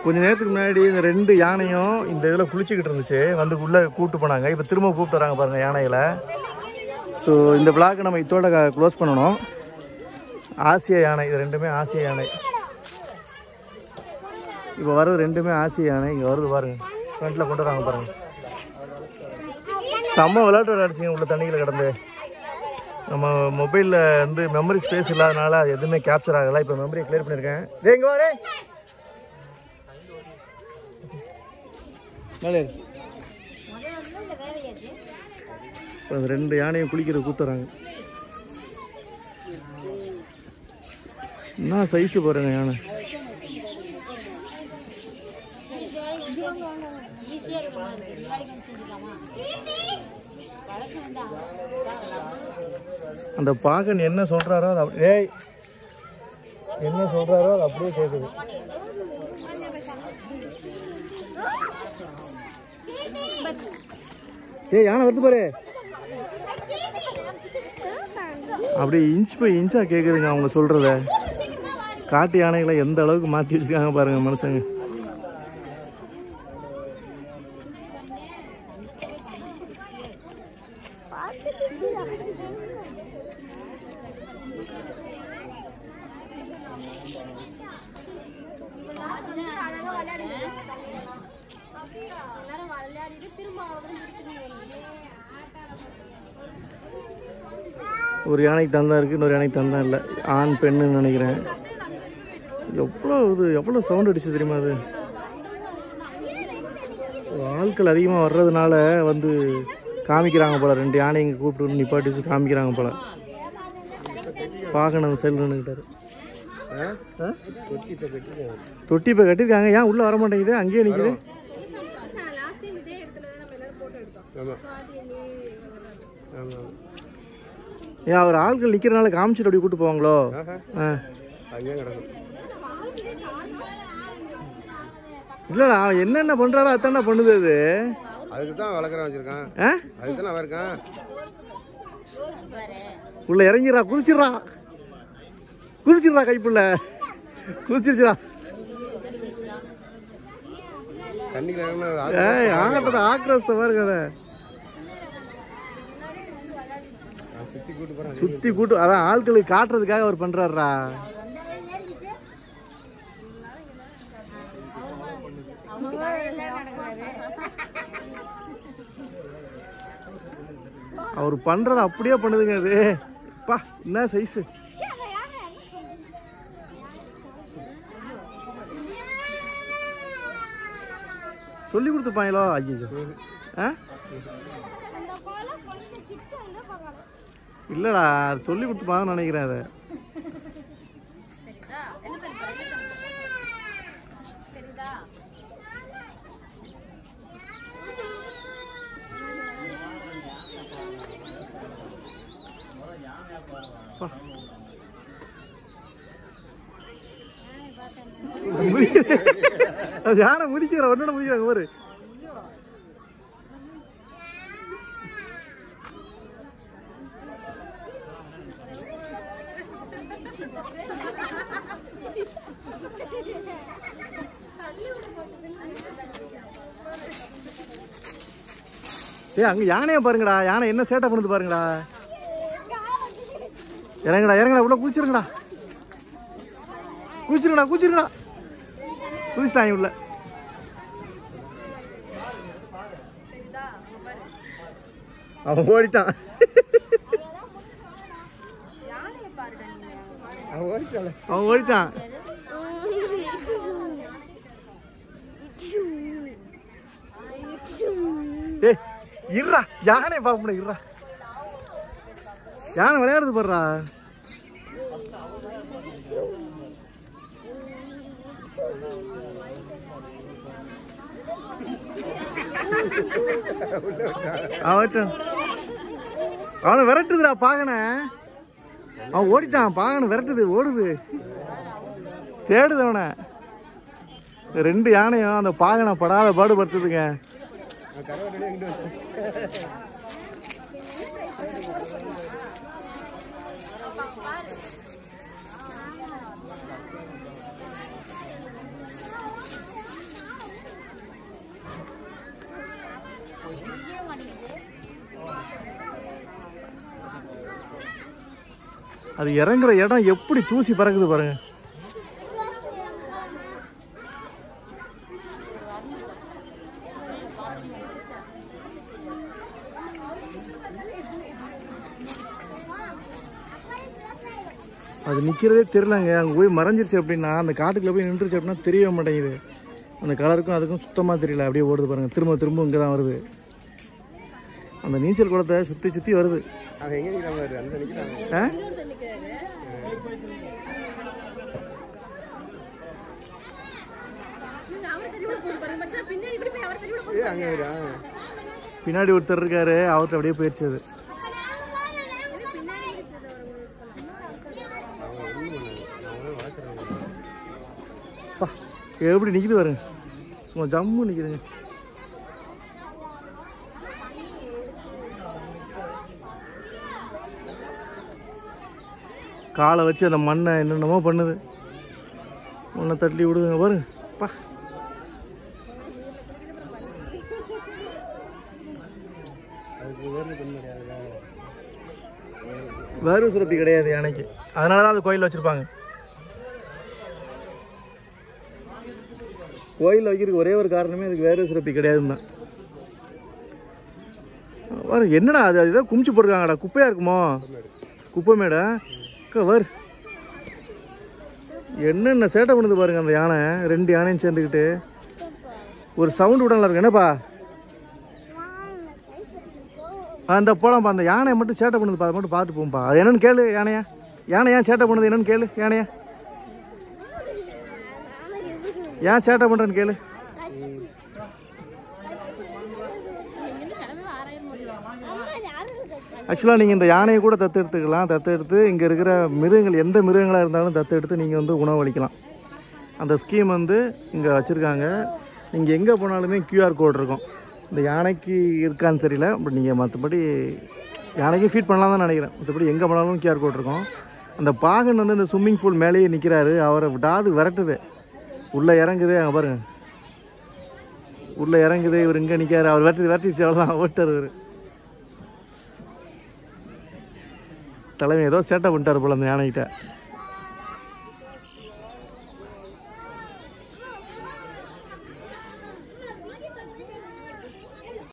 கொஞ்ச நேரத்துக்கு முன்னாடி இந்த ரெண்டு யானையும் இந்த இதில் குளிச்சுக்கிட்டு இருந்துச்சு வந்து உள்ளே கூப்பிட்டு போனாங்க இப்போ திரும்ப கூப்பிட்டு வராங்க பாருங்க யானைகளை ஸோ இந்த விளாக் நம்ம இதோட க்ளோஸ் பண்ணணும் ஆசிய யானை இது ரெண்டுமே ஆசிய யானை இப்போ வர்றது ரெண்டுமே ஆசிய யானை இங்கே வருது பாருங்க ஃப்ரண்ட்டில் கொண்டு வராங்க பாருங்க செம்ம விளையாட்டு விளையாடுச்சிங்க உள்ள தண்ணியில் கிடந்து நம்ம மொபைலில் வந்து மெமரி ஸ்பேஸ் இல்லாதனால அது எதுவுமே கேப்சர் ஆகலை இப்போ மெமரியை கிளியர் பண்ணியிருக்கேன் டேய் இங்கே வாரே மேலே இரு. இப்போ அந்த ரெண்டு யானையும் குளிக்கிற கூட்டுறாங்க என்ன சைஸு பாருங்க யானை அந்த பாகன் என்ன சொல்றாரோ அது அப்படி- ஏய் என்ன சொல்றாரோ அது அப்படியே கேட்குது ஏய் யானை வருது பாரு அப்படியே இன்ச் பை இன்ச்சா கேக்குதுங்க அவங்க சொல்றத காட்டு யானைகளை எந்த அளவுக்கு மாத்தி வச்சிருக்காங்க பாருங்க மனுஷங்க எல்லாரும் விளையாடிட்டு திரும்ப அவ்வளோ ஒரு யானைக்கு தந்தா இருக்கு இன்னொரு யானைக்கு தந்தா இல்லை ஆண் பெண்ணுன்னு நினைக்கிறேன் எவ்வளோ இது எவ்வளோ சவுண்ட் அடிச்சு தெரியுமா அது ஆட்கள் அதிகமாக வர்றதுனால வந்து காமிக்கிறாங்க போல ரெண்டு யானை இங்கே கூப்பிட்டு வந்து நிப்பாட்டி வச்சு காமிக்கிறாங்க போல பார்க்கணும் செல் நின்றுக்கிட்டாரு தொட்டி இப்போ கட்டியிருக்காங்க ஏன் உள்ளே வர மாட்டேங்குது அங்கேயே நிற்குது லாஸ்ட் டைம் இதே இடத்துல தான் நம்ம எல்லாரும் போட்டோ எடுத்தோம் So, அது நீ ஏன் அவர் ஆட்கள் நிற்கிறனால காமிச்சிட்டு அப்படி கூட்டு போவாங்களோ ஆ அங்கேயே கிடக்கும் இல்லைடா அவன் என்னென்ன பண்ணுறாரோ அதானே பண்ணுது அது அதுக்கு தான் வளர்க்குறேன் வச்சிருக்கான் ஆ அதுக்கு தான் அவன் இருக்கான் உள்ள இறங்கிடுறா குதிச்சிடுறா குதிச்சிடுறா கைப்புள்ள குதிச்சிருச்சுடா தண்ணிக்குள்ள இறங்குனா ஆள் ஏய் ஆகட்டத ஆக்ரோஷத்தை பாருங்க அதை நான் சுத்தி கூட்டு போறேன் சுத்தி கூட்டு அதான் ஆட்களுக்கு காட்டுறதுக்காக அவர் பண்றாருடா அவர் பண்றத அப்படியே பண்ணுதுங்க அது பா என்ன சைஸ் சொல்லி கொடுத்துப்பாங்களோ ஐயோ ஆ அந்த கோலம் கொஞ்சம் கிட்ட வந்து பார்க்கலாம் இல்லடா அது சொல்லி கொடுத்துப்பாங்கன்னு நினைக்கிறேன் அதை அப்பா. முடிக்குது. அது யானை முடிக்கிற ஒன்னோட முடிக்கிறாங்க பாரு ஏய் அங்க யானையை பாருங்கடா யானை என்ன சேட்டை பண்ணுது பாருங்கடா இறங்குடா இறங்குடா உள்ள குதிச்சிருங்கடா குதிச்சிருங்கடா குதிச்சிருங்கடா குதிச்சிட்டாங்க உள்ள அவன் ஓடிட்டான் அவன் ஓடிட்டால அவன் ஓடிட்டான் ஏய் இருடா யானை பார்க்க முடியல இருடா யானை விளையாடுது பாடுறா அவன் அவனை விரட்டுதுடா பாகன அவன் ஓடிட்டான் பாகன விரட்டுது ஓடுது தேடுது அவனை ரெண்டு யானையும் அந்த பாகனை படாத பாடுபடுத்துதுங்க நான் கரவட்டே இங்கிட்டு வந்து அது இறங்குற இடம் எப்படி தூசி பறக்குது பாருங்க அது நிற்கிறதே தெரிலங்க அங்கே போய் மறைஞ்சிருச்சு அப்படின்னா அந்த காட்டுக்குள்ள போய் நின்றுச்சு அப்படின்னா தெரியவே மாட்டேங்குது அந்த கலருக்கும் அதுக்கும் சுத்தமாக தெரியல அப்படியே ஓடுது பாருங்க திரும்ப திரும்ப இங்கே தான் வருது அந்த நீச்சல் குளத்தை சுற்றி சுற்றி வருது அவன் எங்கே நிற்கிறான் பாரு அந்த நிற்கிறான் ஆ நீங்க அவரை தள்ளி விட போய் பாருங்க மச்சான் பின்னாடி இப்படி போய் அவரை தள்ளி விட போய் ஏ அங்கே விடா பின்னாடி ஒருத்தர் இருக்காரு அவர்கிட்ட அப்படியே போயிடுச்சு அது பின்னாடி இருக்குது அவர் அவன் ஒன்றும் பண்ணாங்க அவன் வளர்க்குறாங்க அப்பா, எப்படி நிற்கிது பாருங்க சும்மா ஜம்மு நிற்கிதுங்க காலை வச்சு அந்த மண்ணை என்னென்னமோ பண்ணுது மண்ணை தட்டி விடுதுங்க பாருங்க பா அதுக்கு வேறு பண்ண முடியாதுல்ல வேறு சுரப்பி கிடையாது யானைக்கு அதனால தான் அது கோயிலில் வச்சுருப்பாங்க கோயிலில் வைக்கிறதுக்கு ஒரே ஒரு காரணமே அதுக்கு வேறு சுரப்பி கிடையாதுன்னு தான் பாரு என்னடா அது அது ஏதோ குமிச்சு போட்டிருக்காங்கடா குப்பையாக இருக்குமோ குப்பை மேடா அக்கா வர் என்னென்ன சேட்டை பண்ணுது பாருங்க அந்த யானை ரெண்டு யானையும் சேர்ந்துக்கிட்டு ஒரு சவுண்டு விடலாம் இருக்கு என்னப்பா அந்த போலாம்ப்பா அந்த யானையை மட்டும் சேட்டை பண்ணுதுப்பா அதை மட்டும் பார்த்து போகும்பா அது என்னன்னு கேளு யானையா யானை ஏன் சேட்டை பண்ணுது என்னன்னு கேளு யானையா ஏன் சேட்டை பண்ணுறேன்னு கேளு எங்கேருந்து கிளம்பி ஆறாயிரம் முடியும் ஆக்சுவலாக நீங்கள் இந்த யானையை கூட தத்து எடுத்துக்கலாம் தத்து எடுத்து இங்கே இருக்கிற மிருகங்கள் எந்த மிருகங்களாக இருந்தாலும் தத்து எடுத்து நீங்கள் வந்து உணவளிக்கலாம் அந்த ஸ்கீம் வந்து இங்கே வச்சுருக்காங்க நீங்கள் எங்கே போனாலுமே கியூஆர் கோட் இருக்கும் இந்த யானைக்கு இருக்கான்னு தெரியல பட் நீங்கள் மற்றபடி யானைக்கு ஃபீட் பண்ணலாம் தான் நினைக்கிறேன் மற்றபடி எங்கே போனாலும் கியூஆர் கோட் இருக்கும் அந்த பாகன் வந்து இந்த ஸ்விம்மிங் பூல் மேலேயே நிற்கிறாரு அவரை விடாது விரட்டுது உள்ளே இறங்குது அங்கே பாருங்க உள்ளே இறங்குது இவர் இங்கே நிற்காரு அவர் விரட்டி விரட்டிச்சு அவ்வளோதான் ஓட்டார் இவர் தலைமை ஏதோ சேட்டை பண்ணிட்டார் போல அந்த யானைகிட்ட